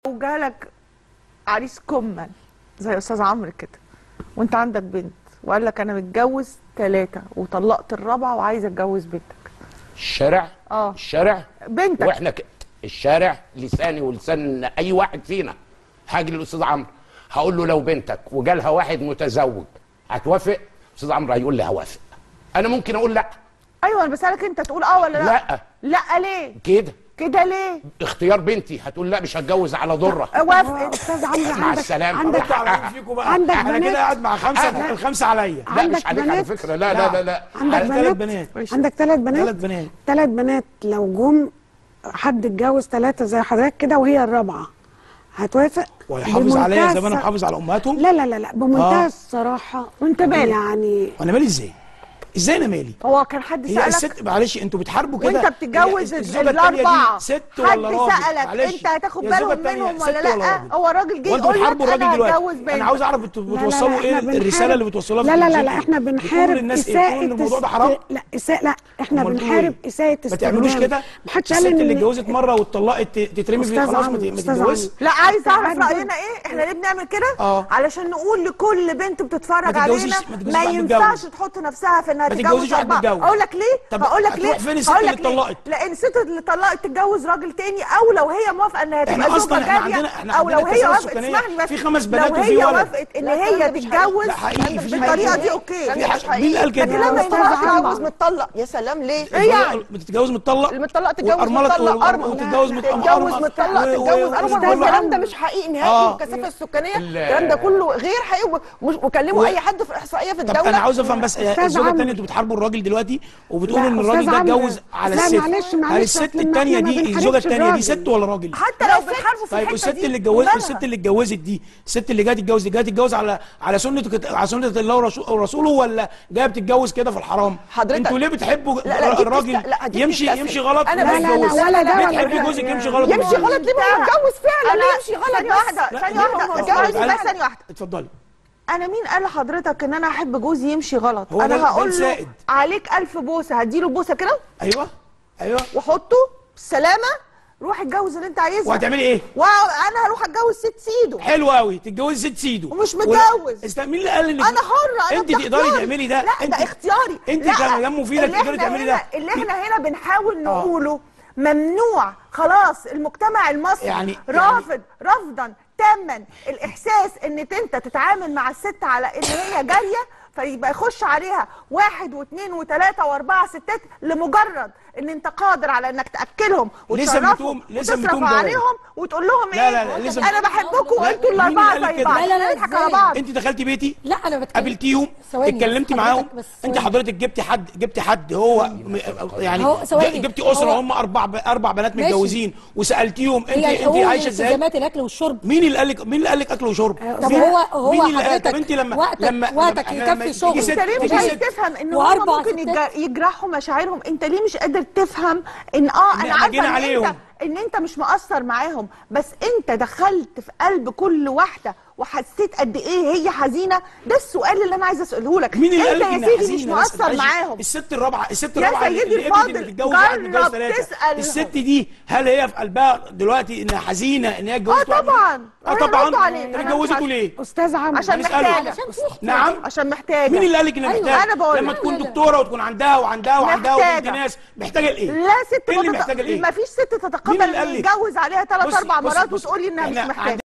وجالك عريس كمل زي استاذ عمرو كده وانت عندك بنت وقال لك انا متجوز ثلاثه وطلقت الرابعه وعايز اتجوز بنتك الشارع اه الشارع بنتك واحنا ك... الشارع لساني ولسان اي واحد فينا هاجي للاستاذ عمرو هقول له لو بنتك وجالها واحد متزوج هتوافق استاذ عمرو هيقول لي هوافق انا ممكن اقول لا ايوه انا بسالك انت تقول اه ولا لا لا لا ليه كده كده ليه اختيار بنتي هتقول لا مش هتجوز على ضره وافق استاذ عمرو مع عندك السلامة. عندك حقها. على مين فيكم بقى عندك انا بنات؟ كده قاعد مع خمسه الخمسه عليا لا عندك مش عليك على بنات؟ فكره لا لا لا لا عندك على ثلاث بنات بنات عندك ثلاث بنات ثلاث بنات ثلاث بنات لو جم حد اتجوز ثلاثه زي حضرتك كده وهي الرابعه هتوافق ويحافظ عليا زي ما انا بمنتهى محافظ على امهاتهم لا لا لا لا بمنتهى آه. الصراحه وانت مالك؟ يعني وانا مالي ازاي ازاي انا مالي هو كان حد هي سالك الست معلش انتوا بتحاربوا كده وانت بتتجوز هي الزوجة التانية دي الاربعه ست حد ولا راجل سالك معلش. انت هتاخد هي الزوجة بالهم التانية منهم ست ولا لا راجل؟ هو راجل جه وانتوا يقول لك بتحاربوا الراجل انا دلوقتي هتجوز بنتك انا عاوز اعرف بت- لا، لا، لا، بتوصلوا احنا ايه بنحارب- الرساله اللي بتوصلوها في لا لا لا, التلفزيون لا ايه؟ احنا بتقولوا بنحارب للناس ايه بتقولوا ان الموضوع ده است- حرام لا اساءة لا احنا أمال بتقولوا بنحارب ايه؟ اساءة ما تعملوش استخدام. كده محدش الست قال اللي ان اتجوزت مره واتطلقت ت- تترمي في أستاذ خلاص ما عمرو، ت- ما أستاذ تتجوزش عمرو. لا عايز اعرف تعدد. راينا ايه احنا ليه بنعمل كده اه. علشان نقول لكل بنت بتتفرج ما تتجوزيش- علينا ما تتجوزيش ما واحد ينفعش متجوز. تحط نفسها في انها ما تتجوز تتجوزيش واحد أربعة. متجوز. اقول لك ليه طب هقول لك هتروح ليه فين الست هقول اللي لك ليه؟ اتطلقت؟ لان الست اللي اتطلقت تتجوز راجل تاني او لو هي موافقه انها احنا تبقى أصلاً زوجه احنا جاريه عندنا- احنا او لو عندنا هي كثافة وافقت سكانية اسمعني بس في خمس بنات لو وفي هي ولد. وافقت ان لا، الكلام هي ده مش تتجوز لا حقيقي في بالطريقه دي اوكي في مش حاجة- حقيقي. مين اللي قال كده؟ لكن لما أستاذ يبقى عمرو. تتجوز متطلق يا سلام ليه؟ ايه يعني؟ بتتجوز متطلق المتطلق تتجوز والأرملة متطلق تقول- أرمل وتتجوز مت- تتجوز أرمل. متطلق و- و- تتجوز و- أرمل وكل الكلام واحد- ده مش حقيقي آه. نهائي الكثافة السكانية ال- الكلام ده كله غير حقيقي ومش- وكلموا و- أي حد في إحصائية في طب الدولة انا عاوز افهم بس أستاذ الزوجه عمرو. الثانيه انتوا بتحاربوا الراجل دلوقتي وبتقولوا لا، ان أستاذ الراجل ده عمرو. اتجوز على لا، الست معلش، معلش، هل الست أصل ما الثانيه إحنا ما دي بنحاربش الزوجه الثانيه دي الراجل. ست ولا راجل؟ حتى لو بتحاربوا في طيب الحته الست دي اللي اتجوزت مالها؟ الست اللي اتجوزت دي الست اللي جايه تتجوز دي جايه تتجوز على على سنه على سنه الله ورسو- ورسوله ولا جايه بتتجوز كده في الحرام حضرتك- انتوا ليه بتحبوا لا، لا، دي الراجل بتست- لا، دي يمشي بتستسهل. يمشي غلط أنا وما لا، لا، لا، يتجوزش؟ ولا ده ليه ولا تحبي ده. جوزك يمشي غلط وما يمشي غلط ليه ما هو اتجوز فعلا انا ليه يمشي غلط ثانيه بس واحده لا، ثانيه ليه؟ واحده هو- اتجوز هو- بس ثانيه واحده اتفضلي انا مين قال لحضرتك ان انا احب جوزي يمشي غلط هو ده- انا ده هقول له السائد. عليك الف بوسه هديله بوسه كده ايوه ايوه واحطه بالسلامه روح اتجوز اللي انت عايزها وهتعملي ايه؟ وانا هروح اتجوز ست سيدو حلو قوي تتجوزي ست سيدو ومش ولا- متجوز. است... مين اللي قال ان انا حره انا انت ده تقدري اختياري. تعملي ده لا انت ده اختياري انت لا، كمدام مفيده اللي تقدري احنا تعملي هنا- ده اللي احنا هنا بنحاول نقوله ممنوع خلاص المجتمع المصري يعني- رافض رفضا تاما الاحساس ان انت تتعامل مع الست على ان هي جاريه فيبقى يخش عليها واحد واثنين وثلاثه واربعه ستات لمجرد ان انت قادر على انك تاكلهم لسه وتشرفهم بتقوم- لسه وتصرف بتقوم جواب. عليهم وتقول لهم لا، ايه لا، لا، لسه انا بت- بحبكم لا، وانتوا مين الاربعه اللي قال زي كده؟ بعض لا، لا، لا، نضحك على إزاي؟ بعض انت دخلتي بيتي لا انا بتكلم قابلتيهم ثواني اتكلمتي بس معاهم حضرتك بس انت ثواني. حضرتك جبتي حد جبتي حد هو م- يعني هو ثواني. ج- جبتي اسره هو- هم اربع ب- اربع بنات ماشي. متجوزين وسالتيهم انت هي انت الحقوق عايشه ازاي والالتزامات الاكل والشرب مين اللي قال لك مين اللي قال لك اكل وشرب طب مين- هو هو مين اللي قال طب حضرتك انت لما وقتك لما وقتك لما- لما يكفي تيجي شغل ست- انت ليه مش تيجي عايز ست- تفهم ان هم وأربع ممكن ستات. يجر- يجرحوا مشاعرهم انت ليه مش قادر تفهم ان اه انا احنا عارفه جينا ان عليهم. انت ان انت مش مقصر معاهم بس انت دخلت في قلب كل واحده وحسيت قد ايه هي حزينه ده السؤال اللي انا عايزه اساله لك مين اللي قال انت لك يا إن سيدي مش حزينة بس؟ مقصر معلش، معاهم الست الرابعه الست يا الرابعه اللي- سيدي اللي قبلت الفاضل، اللي بتتجوز واحد جرب متجوز ثلاثه تسأل. الست دي هل هي في قلبها دلوقتي انها حزينه ان هي اتجوزت اه واحد- طبعا اه هي طبعا ردوا عليه. طب أنا اتجوزته مش ليه؟ استاذ عمرو عشان هنسأله. محتاجه عشان في نعم عشان محتاجه مين اللي قال لك انها أيوة، محتاجه؟ أنا بقول لما لك. تكون لا، لا. دكتوره وتكون عندها وعندها وعندها وبنت محتاجة. ناس محتاجه لايه؟ لا ست ايه اللي بتت- محتاجه لايه؟ ما فيش ست مين تتقبل اللي قال ان لك؟ يتجوز عليها ثلاث بصي- اربع بصي- مرات بصي. وتقولي انها مش إحنا محتاجه